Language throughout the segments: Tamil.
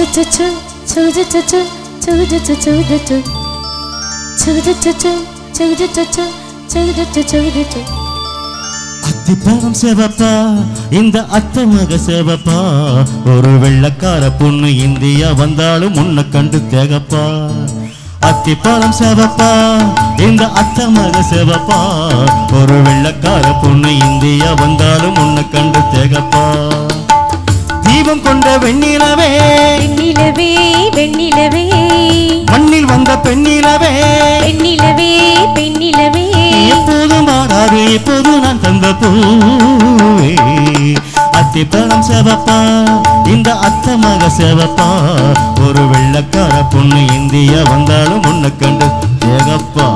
அத்திப்பழம் சிவப்பா இந்த அத்தை மக சிவப்பா ஒரு வெள்ளக்கார பொண்ணு இந்தியா வந்தாலும் உன்னை கண்டு தேகப்பா அத்திப்பழம் சிவப்பா இந்த அத்தை மக சிவப்பா ஒரு வெள்ளக்கார பொண்ணு இந்தியா வந்தாலும் உன்னை கண்டு தேகப்பா தீபம் கொண்ட வெண்ணிலவே வெண்ணிலவே வெண்ணிலவே மண்ணில் வந்த பெண்ணிலவே பெண்ணிலவே பெண்ணிலவே எப்போதும் மாறாது எப்போது நான் தந்த பூவே அத்திப்பழம் செவப்பா இந்த அத்தை மக செவப்பா ஒரு வெள்ளக்கார பொண்ணு இந்தியா வந்தாலும் உன்னை கண்டு ஏகப்பா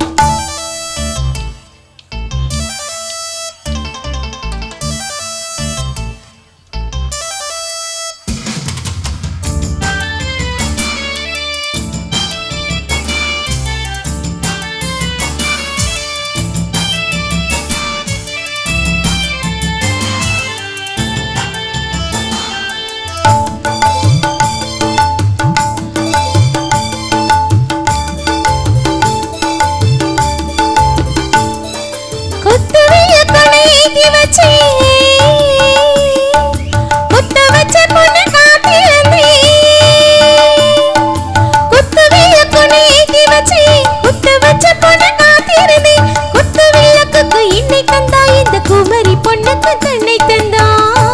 குத்துவிய கொலைத்தி வச்சே குத்த வச்ச பொண்ணு காத்திருந்தே குத்துவிய கொலைத்தி வச்சே குத்த வச்ச பொண்ணு காத்திருந்தே குத்து விளக்குக்கு இன்னை தந்தா இந்த குமரி பொண்ணுக்கு தன்னை தந்தா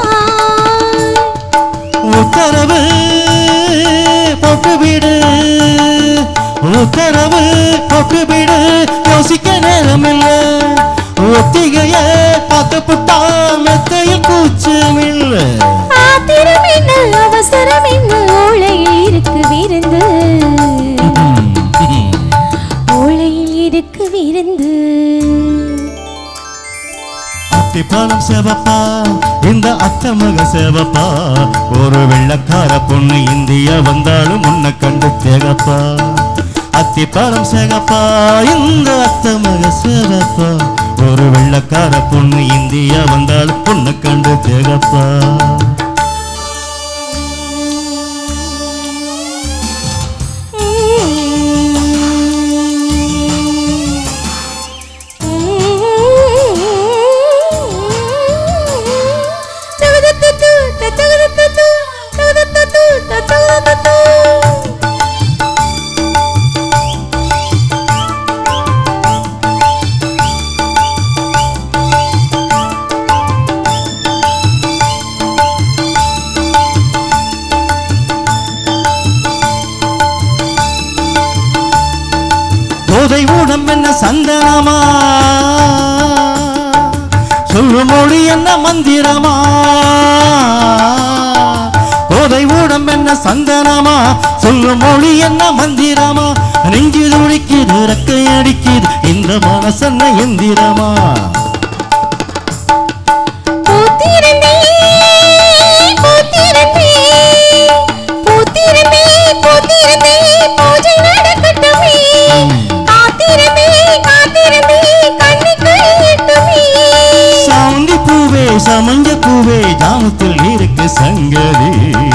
உத்தரவு போட்டு விடு உத்தரவு போட்டு விடு யோசிக்க நேரமில்ல ஒத்திகைய பார்த்து புட்டா மெத்தையில் கூச்சமில்லை ஆத்திரம் என்ன அவசரம் என்ன ஓளையில் இருக்கு விருந்து ஓளையில் இருக்கு விருந்து அத்திப்பழம் சேவப்பா இந்த அத்தை மக சேவப்பா ஒரு வெள்ளக்கார பொண்ணு இந்தியா வந்தாலும் உன்னை கண்டு தேகப்பா அத்திப்பழம் சேகப்பா இந்த அத்தை மக சேவப்பா ஒரு வெள்ளக்கார பொண்ணு இந்தியா வந்தாலும் உன்னை கண்டு தேகப்பா போதை ஊடம் என்ன சந்தனமா சொல்லு மொழி என்ன மந்திரமா போதை ஊடம் என்ன சந்தனமா சொல்லு மொழி என்ன மந்திரமா நெஞ்சு துடிக்குது ரெக்கை அடிக்குது இந்த மனசன்ன எந்திரமா பூத்திருந்தே பூத்திருந்தே பூத்திருந்தே பூத்திருந்தே பூஜை நடக்கட்டுமே காத்திருந்தே காத்திருந்தே கண்ணுக்கு எட்டுமே சாந்தி பூவே சமஞ்ச பூவே ஜாமத்தில் இருக்கு சங்கதி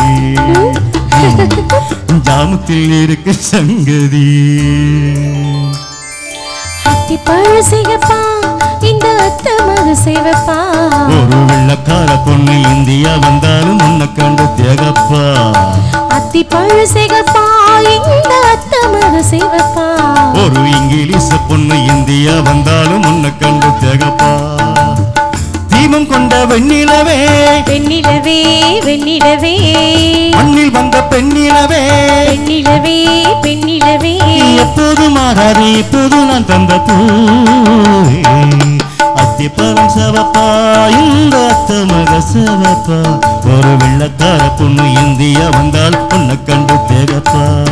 ஜாமத்தில் இருக்கு சங்கதி அத்தி பழு சிகப்பா இந்த அத்த மக சிவப்பா ஒரு வெள்ளக்கார பொண்ணு இந்தியா வந்தாலும் உன்னை கண்டு தேகப்பா அத்தி பழு சிகப்பா இந்த அத்த மக சிவப்பா ஒரு இங்கிலீஷ பொண்ணு இந்தியா வந்தாலும் உன்னை கண்டு தேகப்பா தீபம் கொண்ட வெண்ணிலவே வெண்ணிலவே வெண்ணிலவே மண்ணில் வந்த பெண்ணிலவே பெண்ணிலவே பெண்ணிலவே நீ எப்போது மாறாது இப்போது நான் தந்த பூவே அத்திப்பழம் செவப்பா இந்த அத்த மக செவப்பா ஒரு வெள்ளக்கார பொண்ணு இந்தியா வந்தால் உன்னை கண்டு தேகப்பா